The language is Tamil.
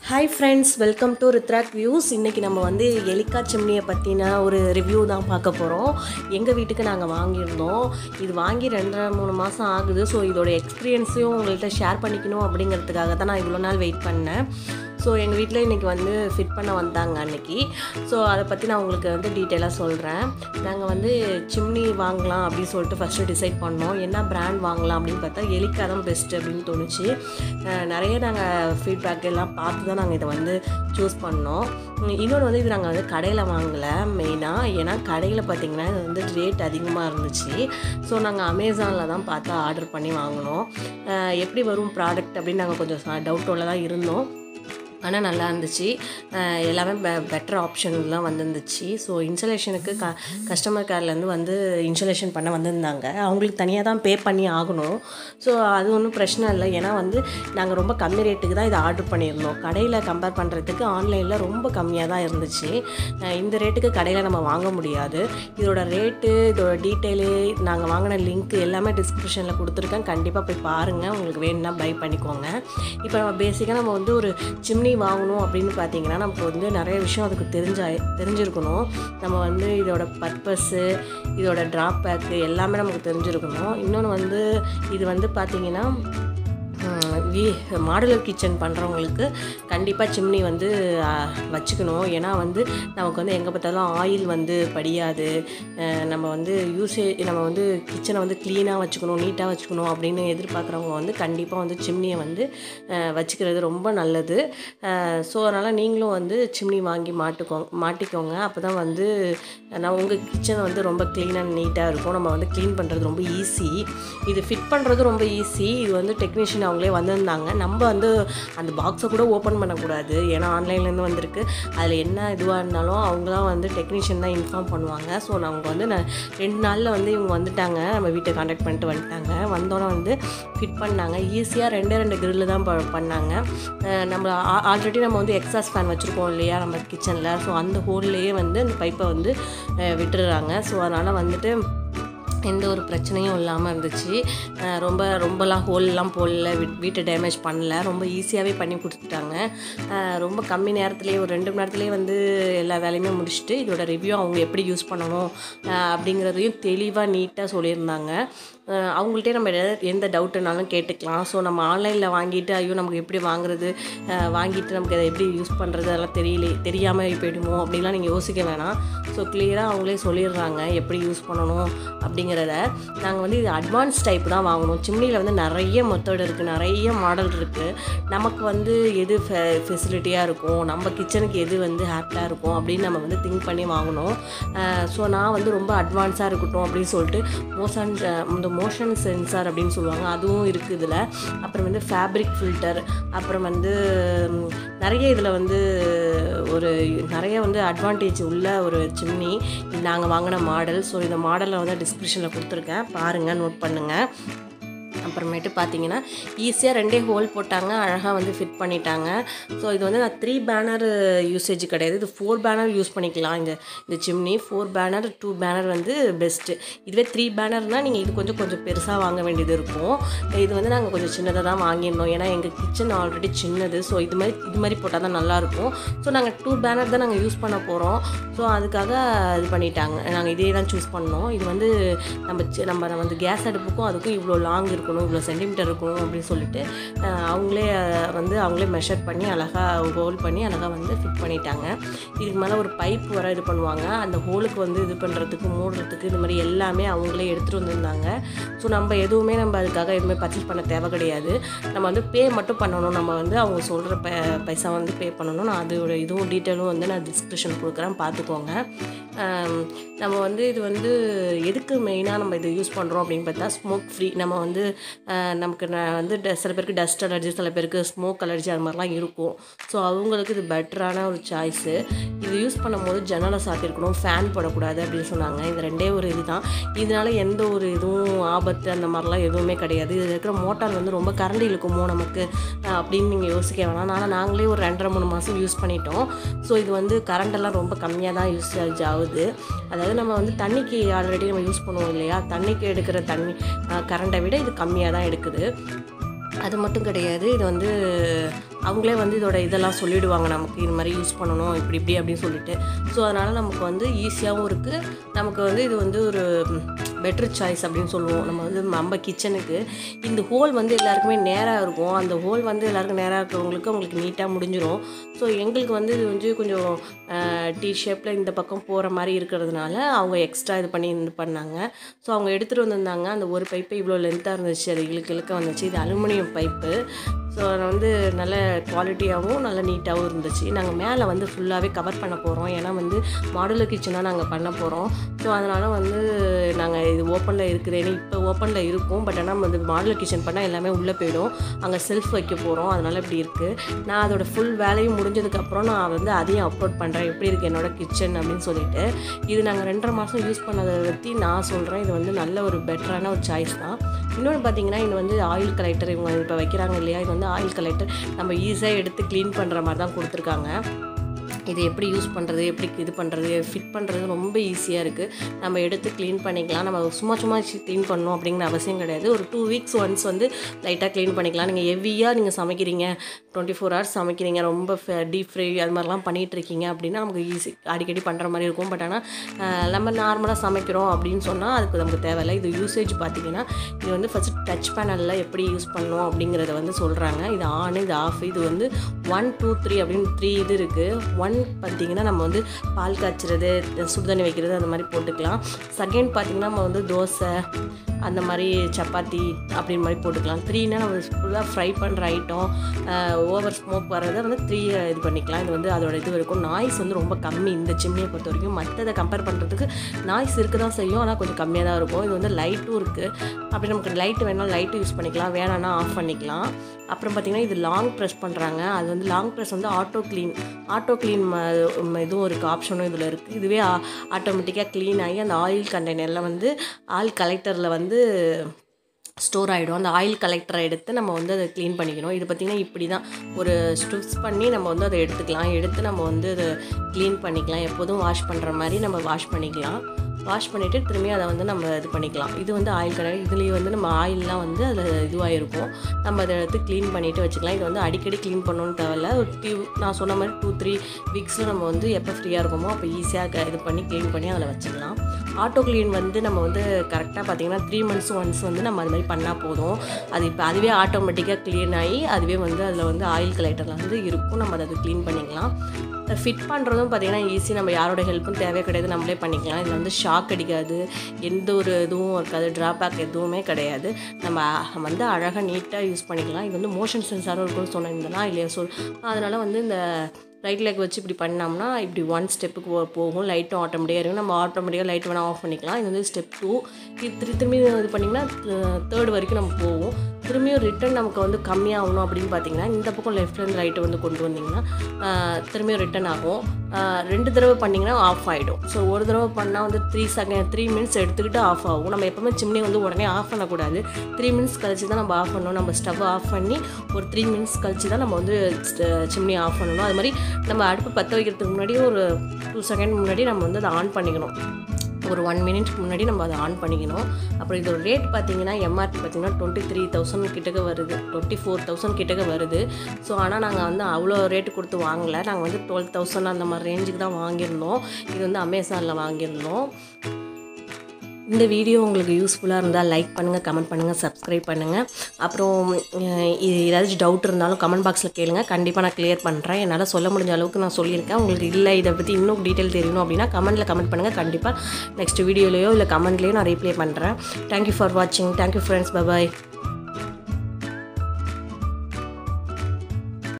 hi friends welcome to Rithrak views இன்றைக்கி நம்ம வந்து எலிக்கா சிம்னியை பற்றின ஒரு ரிவ்யூ தான் பார்க்க போகிறோம் எங்கள் வீட்டுக்கு நாங்கள் வாங்கியிருந்தோம் இது வாங்கி ரெண்டரை மூணு மாதம் ஆகுது ஸோ இதோட எக்ஸ்பீரியன்ஸையும் உங்கள்கிட்ட ஷேர் பண்ணிக்கணும் அப்படிங்கிறதுக்காக தான் நான் இவ்வளோ நாள் வெயிட் பண்ணேன் ஸோ எங்கள் வீட்டில் இன்றைக்கி வந்து ஃபிட் பண்ண வந்தாங்க அன்னைக்கு ஸோ அதை பற்றி நான் உங்களுக்கு வந்து டீட்டெயிலாக சொல்கிறேன் நாங்கள் வந்து சிம்னி வாங்கலாம் அப்படின்னு சொல்லிட்டு ஃபஸ்ட்டு டிசைட் பண்ணோம் என்ன பிராண்ட் வாங்கலாம் அப்படின்னு பார்த்தா எலிக்கா தான் பெஸ்ட் அப்படின்னு தோணுச்சு அஹ் நிறைய நாங்கள் ஃபீட்பேக் எல்லாம் பார்த்து தான் நாங்கள் இதை வந்து சூஸ் பண்ணோம் உம் இன்னொன்று வந்து இது நாங்கள் வந்து கடையில் வாங்கலை மெயினாக ஏன்னா கடையில் பார்த்தீங்கன்னா இது வந்து ரேட் அதிகமாக இருந்துச்சு ஸோ நாங்கள் அமேசானில் தான் பார்த்து ஆர்டர் பண்ணி வாங்கினோம் அஹ் எப்படி வரும் ப்ராடக்ட் அப்படின்னு நாங்கள் கொஞ்சம் டவுட்டோட தான் இருந்தோம் ஆனால் நல்லா இருந்துச்சு அஹ் எல்லாமே பெ பெட்டர் ஆப்ஷன்லாம் வந்துருந்துச்சு ஸோ இன்ஸ்டலேஷனுக்கு க கஸ்டமர் கேர்லேருந்து வந்து இன்ஸ்டலேஷன் பண்ண வந்திருந்தாங்க அவங்களுக்கு தனியாக தான் பே பண்ணி ஆகணும் ஸோ அது ஒன்றும் பிரச்சனை இல்லை ஏன்னா வந்து நாங்கள் ரொம்ப கம்மி ரேட்டுக்கு தான் இதை ஆர்டர் பண்ணியிருந்தோம் கடையில் கம்பேர் பண்ணுறதுக்கு ஆன்லைனில் ரொம்ப கம்மியாக தான் இருந்துச்சு அஹ் இந்த ரேட்டுக்கு கடையில் நம்ம வாங்க முடியாது இதோட ரேட்டு இதோட டீட்டெயிலு நாங்கள் வாங்கின லிங்க் எல்லாமே டிஸ்கிரிப்ஷனில் கொடுத்துருக்கேன் கண்டிப்பாக போய் பாருங்கள் உங்களுக்கு வேணும்னா பை பண்ணிக்கோங்க இப்போ நம்ம பேசிக்காக நம்ம வந்து ஒரு சிம்னி வாங்கணும் அப்படின்னு பார்த்தீங்கன்னா நமக்கு வந்து நிறைய விஷயம் அதுக்கு தெரிஞ்சா தெரிஞ்சிருக்கணும் நம்ம வந்து இதோட பர்பஸ்ஸு இதோட ட்ராப் பேக்கு எல்லாமே நமக்கு தெரிஞ்சிருக்கணும் இன்னொன்று வந்து இது வந்து பார்த்தீங்கன்னா வி மாடுலர் கிச்சன் பண்ணுறவங்களுக்கு கண்டிப்பாக சிம்னி வந்து ஆ, வச்சுக்கணும் ஏன்னா வந்து நமக்கு வந்து எங்கே பார்த்தாலும் ஆயில் வந்து படியாது அஹ், நம்ம வந்து யூஸே நம்ம வந்து கிச்சனை வந்து க்ளீனாக வச்சுக்கணும் நீட்டாக வச்சுக்கணும் அப்படின்னு எதிர்பார்க்குறவங்க வந்து கண்டிப்பாக வந்து சிம்னியை வந்து அஹ், வச்சுக்கிறது ரொம்ப நல்லது ஸோ அதனால் நீங்களும் வந்து சிம்னி வாங்கி மாட்டுக்கோங்க மாட்டிக்கோங்க அப்போ தான் வந்து நான் உங்கள் கிச்சன் வந்து ரொம்ப க்ளீன் அண்ட் நீட்டாக இருக்கும் நம்ம வந்து க்ளீன் பண்ணுறது ரொம்ப ஈஸி இது ஃபிட் பண்ணுறது ரொம்ப ஈஸி இது வந்து டெக்னீஷியன் அவங்களே வந்திருந்தாங்க நம்ம வந்து அந்த பாக்ஸை கூட ஓப்பன் பண்ணக்கூடாது ஏன்னா ஆன்லைன்லேருந்து வந்திருக்கு அதில் என்ன இதுவாக இருந்தாலும் அவங்க தான் வந்து டெக்னீஷியன் தான் இன்ஃபார்ம் பண்ணுவாங்க ஸோ அவங்க வந்து நான் ரெண்டு நாளில் வந்து இவங்க வந்துட்டாங்க நம்ம வீட்டை காண்டாக்ட் பண்ணிட்டு வந்துட்டாங்க வந்தோன்னே வந்து ஃபிட் பண்ணாங்க ஈஸியாக ரெண்டே ரெண்டு கிரில்லு தான் ப- பண்ணாங்க அஹ் நம்ம ஆல்ரெடி நம்ம வந்து எக்ஸாஸ் ஃபேன் வச்சுருக்கோம் இல்லையா நம்ம கிச்சனில் ஸோ அந்த ஹோல்லையே வந்து அந்த பைப்பை வந்து அஹ் விட்டுடுறாங்க ஸோ அதனால் வந்துட்டு எந்த ஒரு பிரச்சனையும் இல்லாமல் இருந்துச்சு அஹ் ரொம்ப ரொம்பலாம் ஹோல்லாம் போடல வீ- வீட்டை டேமேஜ் பண்ணல ரொம்ப ஈஸியாகவே பண்ணி கொடுத்துட்டாங்க அஹ் ரொம்ப கம்மி நேரத்துலேயே ஒரு ரெண்டு மணி நேரத்துலேயே வந்து எல்லா வேலையுமே முடிச்சுட்டு இதோட ரிவ்யூ அவங்க எப்படி யூஸ் பண்ணணும் அஹ் அப்படிங்கிறதையும் தெளிவாக நீட்டாக சொல்லியிருந்தாங்க அஹ் அவங்கள்ட்டே நம்ம எத- எந்த டவுட்டுனாலும் கேட்டுக்கலாம் ஸோ நம்ம ஆன்லைனில் வாங்கிட்டு ஐயோ நமக்கு எப்படி வாங்குறது அஹ் வாங்கிட்டு நமக்கு அதை எப்படி யூஸ் பண்ணுறது அதெல்லாம் தெரியல தெரியாமல் போயிடுமோ அப்படிலாம் நீங்கள் யோசிக்க வேணாம் ஸோ கிளியராக அவங்களே சொல்லிடுறாங்க எப்படி யூஸ் பண்ணணும் அப்படிங்கிறத நாங்கள் வந்து இது அட்வான்ஸ் டைப் தான் வாங்கணும் சிம்னியில் வந்து நிறைய மெத்தட் இருக்குது நிறைய மாடல் இருக்குது நமக்கு வந்து எது ஃபெசிலிட்டியாக இருக்கும் நம்ம கிச்சனுக்கு எது வந்து ஹாப்பியாக இருக்கும் அப்படின்னு நம்ம வந்து திங்க் பண்ணி வாங்கணும் ஸோ நான் வந்து ரொம்ப அட்வான்ஸாக இருக்கட்டும் அப்படின்னு சொல்லிட்டு மோஷன் இந்த மோஷன் சென்சார் அப்படின்னு சொல்லுவாங்க அதுவும் இருக்குது இதில் அப்புறம் வந்து ஃபேப்ரிக் ஃபில்டர் அப்புறம் வந்து ம், நிறைய இதில் வந்து ஒரு நிறைய வந்து அட்வான்டேஜ் உள்ள ஒரு சிம்னி நாங்கள் வாங்கின மாடல் ஸோ இந்த மாடலை வந்து டிஸ்கிரிப்ஷனில் கொடுத்துருக்கேன் பாருங்கள் நோட் பண்ணுங்கள் அப்புறமேட்டு பார்த்தீங்கன்னா ஈஸியாக ரெண்டே ஹோல் போட்டாங்க அழகாக வந்து ஃபிட் பண்ணிட்டாங்க ஸோ இது வந்து நான் த்ரீ பேனர் யூசேஜ் கிடையாது இது ஃபோர் பேனர் யூஸ் பண்ணிக்கலாம் இந்த இந்த chimney four burner two burner வந்து பெஸ்ட்டு இதுவே த்ரீ பேனர்னால் நீங்கள் இது கொஞ்சம் கொஞ்சம் பெருசாக வாங்க வேண்டியது இருக்கும் இது வந்து நாங்கள் கொஞ்சம் சின்னதாக தான் வாங்கியிருந்தோம் ஏன்னா எங்கள் கிச்சன் ஆல்ரெடி சின்னது ஸோ இது மாதிரி இது மாதிரி போட்டால் தான் நல்லாயிருக்கும் ஸோ நாங்கள் டூ பேனர் தான் நாங்கள் யூஸ் பண்ண போகிறோம் ஸோ அதுக்காக இது பண்ணிட்டாங்க நாங்கள் இதே தான் சூஸ் பண்ணோம் இது வந்து நம்ம சி- நம்ம வந்து கேஸ் அடுப்புக்கும் அதுக்கும் இவ்வளோ லாங் இருக்கணும் இவ்வளோ சென்டிமீட்டர் இருக்கணும் அப்படின்னு சொல்லிட்டு அஹ், அவங்களே அஹ், வந்து அவங்களே மெஷர் பண்ணி அழகாக ஹோல் பண்ணி அழகாக வந்து ஃபிட் பண்ணிட்டாங்க இதுக்கு மேலே ஒரு பைப் வர இது பண்ணுவாங்க அந்த ஹோலுக்கு வந்து இது பண்ணுறதுக்கு மூடுறதுக்கு இந்த மாதிரி எல்லாமே அவங்களே எடுத்துகிட்டு வந்திருந்தாங்க ஸோ நம்ம எதுவுமே நம்ம அதுக்காக எதுவுமே பர்ச்சேஸ் பண்ண தேவை கிடையாது நம்ம வந்து பே மட்டும் பண்ணணும் நம்ம வந்து அவங்க சொல்கிற ப பைசா வந்து பே பண்ணணும் நான் அதோட இதுவும் டீட்டெயிலும் வந்து நான் டிஸ்கிரிப்ஷன் கொடுக்குறேன் பார்த்துக்கோங்க ஆம், நம்ம வந்து இது வந்து எதுக்கு மெயினாக நம்ம இது யூஸ் பண்ணுறோம் அப்படின்னு பார்த்தா ஸ்மோக் ஃப்ரீ நம்ம வந்து ஆஹ், நமக்கு ந- வந்து ட- சில பேருக்கு டஸ்ட் அலர்ஜி சில பேருக்கு ஸ்மோக் அலர்ஜி அது மாதிரிலாம் இருக்கும் ஸோ அவங்களுக்கு இது பெட்டரான ஒரு சாய்ஸு இது யூஸ் பண்ணும்போது ஜன்னலை சாத்திருக்கணும் ஃபேன் போடக்கூடாது அப்படின்னு சொன்னாங்க இது ரெண்டே ஒரு இதுதான் இதனால எந்த ஒரு இதுவும் ஆபத்து அந்த மாதிரிலாம் எதுவுமே கிடையாது இதில் இருக்கிற மோட்டார் வந்து ரொம்ப கரண்ட் இழுக்குமோ நமக்கு ஆஹ், அப்படின்னு நீங்கள் யோசிக்க வேணாம் ஆனால் நாங்களே ஒரு ரெண்டரை மூணு மாதம் யூஸ் பண்ணிட்டோம் ஸோ இது வந்து கரண்ட் எல்லாம் ரொம்ப கம்மியாக தான் யூஸ் ஆகுது அதாவது நம்ம வந்து தண்ணிக்கு ஆல்ரெடி நம்ம யூஸ் பண்ணுவோம் இல்லையா தண்ணிக்கு எடுக்கிற தண்ணி கரண்ட்டை விட இது கம்மியாக தான் எடுக்குது அது மட்டும் கிடையாது இது வந்து அவங்களே வந்து இதோட இதெல்லாம் சொல்லிடுவாங்க நமக்கு இது மாதிரி யூஸ் பண்ணணும் இப்படி இப்படி அப்படின்னு சொல்லிட்டு ஸோ அதனால் நமக்கு வந்து ஈஸியாகவும் இருக்குது நமக்கு வந்து இது வந்து ஒரு பெட்டர் சாய்ஸ் அப்படின்னு சொல்லுவோம் நம்ம வந்து நம்ம கிச்சனுக்கு இந்த ஹோல் வந்து எல்லாருக்குமே நேராக இருக்கும் அந்த ஹோல் வந்து எல்லாருக்கும் நேராக இருக்கிறவங்களுக்கு அவங்களுக்கு நீட்டாக முடிஞ்சிடும் ஸோ எங்களுக்கு வந்து இது வந்து கொஞ்சம் டி ஷேப்பில் இந்த பக்கம் போகிற மாதிரி இருக்கிறதுனால அவங்க எக்ஸ்ட்ரா இது பண்ணி இது பண்ணாங்க ஸோ அவங்க எடுத்துகிட்டு வந்திருந்தாங்க அந்த ஒரு பைப்பு இவ்வளோ லென்த்தாக இருந்துச்சு அது இழுக்க இழுக்க வந்துச்சு இது அலுமினியம் பைப்பு ஸோ அது வந்து நல்ல குவாலிட்டியாகவும் நல்ல நீட்டாகவும் இருந்துச்சு நாங்கள் மேலே வந்து ஃபுல்லாகவே கவர் பண்ண போகிறோம் ஏன்னா வந்து மாடுலர் கிச்சனாக நாங்கள் பண்ண போகிறோம் ஸோ அதனால் வந்து நாங்கள் இது ஓப்பனில் இருக்குதுன்னு இப்போ ஓப்பனில் இருக்கும் பட் ஆனால் வந்து மாடுலர் கிச்சன் பண்ணால் எல்லாமே உள்ளே போயிடும் அங்கே செல்ஃப் வைக்க போகிறோம் அதனால் இப்படி இருக்குது நான் அதோட ஃபுல் வேலையும் முடிஞ்சதுக்கப்புறம் நான் வந்து அதையும் அப்லோட் பண்ணுறேன் எப்படி இருக்குது என்னோட கிச்சன் அப்படின்னு சொல்லிட்டு இது நாங்கள் ரெண்டரை மாதம் யூஸ் பண்ணதை பற்றி நான் சொல்கிறேன் இது வந்து நல்ல ஒரு பெட்டரான ஒரு சாய்ஸ் தான் இன்னொன்று பார்த்தீங்கன்னா இது வந்து ஆயில் கலெக்டர் இவங்க இப்போ வைக்கிறாங்க இல்லையா இது வந்து ஆயில் கலெக்டர் நம்ம ஈஸியாக எடுத்து க்ளீன் பண்ணுற மாதிரி தான் கொடுத்துருக்காங்க இது எப்படி யூஸ் பண்ணுறது எப்படி இது பண்ணுறது ஃபிட் பண்ணுறது ரொம்ப ஈஸியாக இருக்குது நம்ம எடுத்து க்ளீன் பண்ணிக்கலாம் நம்ம சும்மா சும்மா க்ளீன் பண்ணணும் அப்படிங்கிற அவசியம் கிடையாது ஒரு டூ வீக்ஸ் ஒன்ஸ் வந்து லைட்டாக க்ளீன் பண்ணிக்கலாம் நீங்கள் ஹெவியாக நீங்கள் சமைக்கிறீங்க டுவெண்ட்டி ஃபோர் ஹவர்ஸ் சமைக்கிறீங்க ரொம்ப டீப் ஃப்ரை அது மாதிரிலாம் பண்ணிகிட்டு இருக்கீங்க அப்படின்னா நமக்கு ஈஸி அடிக்கடி பண்ணுற மாதிரி இருக்கும் பட் ஆனால் நம்ம நார்மலாக சமைக்கிறோம் அப்படின்னு சொன்னால் அதுக்கு நமக்கு தேவையில்லை இது யூசேஜ் பார்த்தீங்கன்னா இது வந்து ஃபஸ்ட்டு டச் பேனலில் எப்படி யூஸ் பண்ணணும் அப்படிங்கிறத வந்து சொல்கிறாங்க இது ஆன் இது ஆஃப் இது வந்து ஒன் டூ த்ரீ அப்படின்னு த்ரீ இது இருக்குது ஒன் பார்த்தீங்கன்னா நம்ம வந்து பால் காய்ச்சறது சுடுதண்ணி வைக்கிறது அந்த மாதிரி போட்டுக்கலாம் செகண்ட் பார்த்தீங்கன்னா நம்ம வந்து தோசை அந்த மாதிரி சப்பாத்தி அப்படின்னு மாதிரி போட்டுக்கலாம் த்ரீனா நம்ம ஃபுல்லாக ஃப்ரை பண்ணுற ஐட்டம் ஓவர் ஸ்மோக் வர்றதை வந்து த்ரீ இது பண்ணிக்கலாம் இது வந்து அதோட இது இருக்கும் நாய்ஸ் வந்து ரொம்ப கம்மி இந்த சிம்னியை பொறுத்த வரைக்கும் மற்றதை கம்பேர் பண்ணுறதுக்கு நாய்ஸ் இருக்க தான் செய்யும் ஆனால் கொஞ்சம் கம்மியாக தான் இருக்கும் இது வந்து லைட்டும் இருக்குது அப்படி நமக்கு லைட் வேணாலும் லைட்டு யூஸ் பண்ணிக்கலாம் வேணான்னா ஆஃப் பண்ணிக்கலாம் அப்புறம் பார்த்திங்கன்னா இது லாங் ப்ரெஸ் பண்ணுறாங்க அது வந்து லாங் ப்ரெஸ் வந்து ஆட்டோ க்ளீன் ஆட்டோ க்ளீன் இதுவும் இருக்குது ஆப்ஷனும் இதில் இருக்குது இதுவே ஆட்டோமேட்டிக்காக க்ளீன் ஆகி அந்த ஆயில் கண்டெய்னரில் வந்து ஆயில் கலெக்டரில் வந்து ஸ்டோர் ஆகிடும் அந்த ஆயில் கலெக்டரை எடுத்து நம்ம வந்து அதை க்ளீன் பண்ணிக்கணும் இது பார்த்திங்கன்னா இப்படி தான் ஒரு ஸ்டிப்ஸ் பண்ணி நம்ம வந்து அதை எடுத்துக்கலாம் எடுத்து நம்ம வந்து அதை க்ளீன் பண்ணிக்கலாம் எப்போதும் வாஷ் பண்ணுற மாதிரி நம்ம வாஷ் பண்ணிக்கலாம் வாஷ் பண்ணிவிட்டு திரும்பி அதை வந்து நம்ம இது பண்ணிக்கலாம் இது வந்து ஆயில் கடை இதுலேயே வந்து நம்ம ஆயிலெலாம் வந்து அதில் இதுவாக இருக்கும் நம்ம அதை எடுத்து க்ளீன் பண்ணிவிட்டு வச்சுக்கலாம் இது வந்து அடிக்கடி க்ளீன் பண்ணணும்னு தேவையில்ல ஒரு டூ நான் சொன்ன மாதிரி டூ த்ரீ வீக்ஸில் நம்ம வந்து எப்போ ஃப்ரீயாக இருக்குமோ அப்போ ஈஸியாக இது பண்ணி க்ளீன் பண்ணி அதில் வச்சுக்கலாம் ஆட்டோ க்ளீன் வந்து நம்ம வந்து கரெக்டாக பார்த்திங்கன்னா த்ரீ மந்த்ஸ் ஒன்ஸ் வந்து நம்ம அது மாதிரி பண்ணால் போதும் அது இப்போ அதுவே ஆட்டோமேட்டிக்காக க்ளீன் ஆகி அதுவே வந்து அதில் வந்து ஆயில் கலெக்டரில் வந்து இருக்கும் நம்ம அதை க்ளீன் பண்ணிக்கலாம் ஃபிட் பண்ணுறதும் பார்த்திங்கன்னா ஈஸி நம்ம யாரோட ஹெல்ப்பும் தேவையே கிடையாது நம்மளே பண்ணிக்கலாம் இதில் வந்து ஷாக் அடிக்காது எந்த ஒரு இதுவும் இருக்காது ட்ராபேக் எதுவுமே கிடையாது நம்ம வந்து அழகாக நீட்டாக யூஸ் பண்ணிக்கலாம் இது வந்து மோஷன் சென்சாரும் இருக்கும்னு சொன்னிருந்தேன்னா இல்லையா சொல் அதனால் வந்து இந்த ரைட் லெக் வச்சு இப்படி பண்ணோம்னா இப்படி ஒன் ஸ்டெப்புக்கு போகும் லைட்டும் ஆட்டோமேட்டிக்காக இருக்கும் நம்ம ஆட்டோமேட்டிக்காக லைட் வேணால் ஆஃப் பண்ணிக்கலாம் இது வந்து ஸ்டெப் டூ இது திரு திரும்பி இது பண்ணிங்கன்னா தேர்ட் வரைக்கும் நம்ம போவோம் திரும்பியும் ரிட்டன் நமக்கு வந்து கம்மியாகணும் அப்படின்னு பார்த்தீங்கன்னா இந்த பக்கம் லெஃப்ட்லேருந்து ரைட்டு வந்து கொண்டு வந்தீங்கன்னா திரும்பியும் ரிட்டன் ஆகும் ரெண்டு தடவை பண்ணிங்கன்னா ஆஃப் ஆகிடும் ஸோ ஒரு தடவை பண்ணால் வந்து த்ரீ செகண்ட் த்ரீ மினிட்ஸ் எடுத்துக்கிட்டு ஆஃப் ஆகும் நம்ம எப்போவுமே சிம்னி வந்து உடனே ஆஃப் பண்ணக்கூடாது த்ரீ மினிட்ஸ் கழிச்சு தான் நம்ம ஆஃப் பண்ணணும் நம்ம ஸ்டவ் ஆஃப் பண்ணி ஒரு த்ரீ மினிட்ஸ் கழிச்சு தான் நம்ம வந்து சிம்னி ஆஃப் பண்ணணும் அது மாதிரி நம்ம அடுப்பு பற்ற வைக்கிறதுக்கு முன்னாடி ஒரு டூ செகண்ட் முன்னாடி நம்ம வந்து அதை ஆன் பண்ணிக்கணும் ஒரு ஒன் மினிட் முன்னாடி நம்ம அதை ஆன் பண்ணிக்கணும் அப்புறம் இதோட ரேட் பார்த்தீங்கன்னா எம்ஆர்பி பார்த்தீங்கன்னா டுவெண்ட்டி த்ரீ தௌசண்ட் கிட்டக்க வருது டுவெண்ட்டி ஃபோர் தௌசண்ட் கிட்டக்க வருது ஸோ ஆனால் நாங்கள் வந்து அவ்வளோ ரேட்டு கொடுத்து வாங்கலை நாங்கள் வந்து டுவெல் தௌசண்ட் அந்த மாதிரி ரேஞ்சுக்கு தான் வாங்கியிருந்தோம் இது வந்து அமேசானில் வாங்கியிருந்தோம் இந்த வீடியோ உங்களுக்கு யூஸ்ஃபுல்லாக இருந்தால் லைக் பண்ணுங்கள் கமெண்ட் பண்ணுங்கள் சப்ஸ்கிரைப் பண்ணுங்கள் அப்புறம் இது ஏதாச்சும் டவுட் இருந்தாலும் கமெண்ட் பாக்ஸில் கேளுங்க கண்டிப்பாக நான் கிளியர் பண்ணுறேன் என்னால் சொல்ல முடிஞ்ச அளவுக்கு நான் சொல்லியிருக்கேன் உங்களுக்கு இல்லை இதை பற்றி இன்னும் டீட்டெயில் தெரியணும் அப்படின்னா கமெண்ட்டில் கமெண்ட் பண்ணுங்கள் கண்டிப்பாக நெக்ஸ்ட் வீடியோலையோ இல்லை கமெண்ட்லேயோ நான் ரீப்ளே பண்ணுறேன் தேங்க்யூ ஃபார் வாட்சிங் தேங்க்யூ ஃப்ரெண்ட்ஸ் பபாய்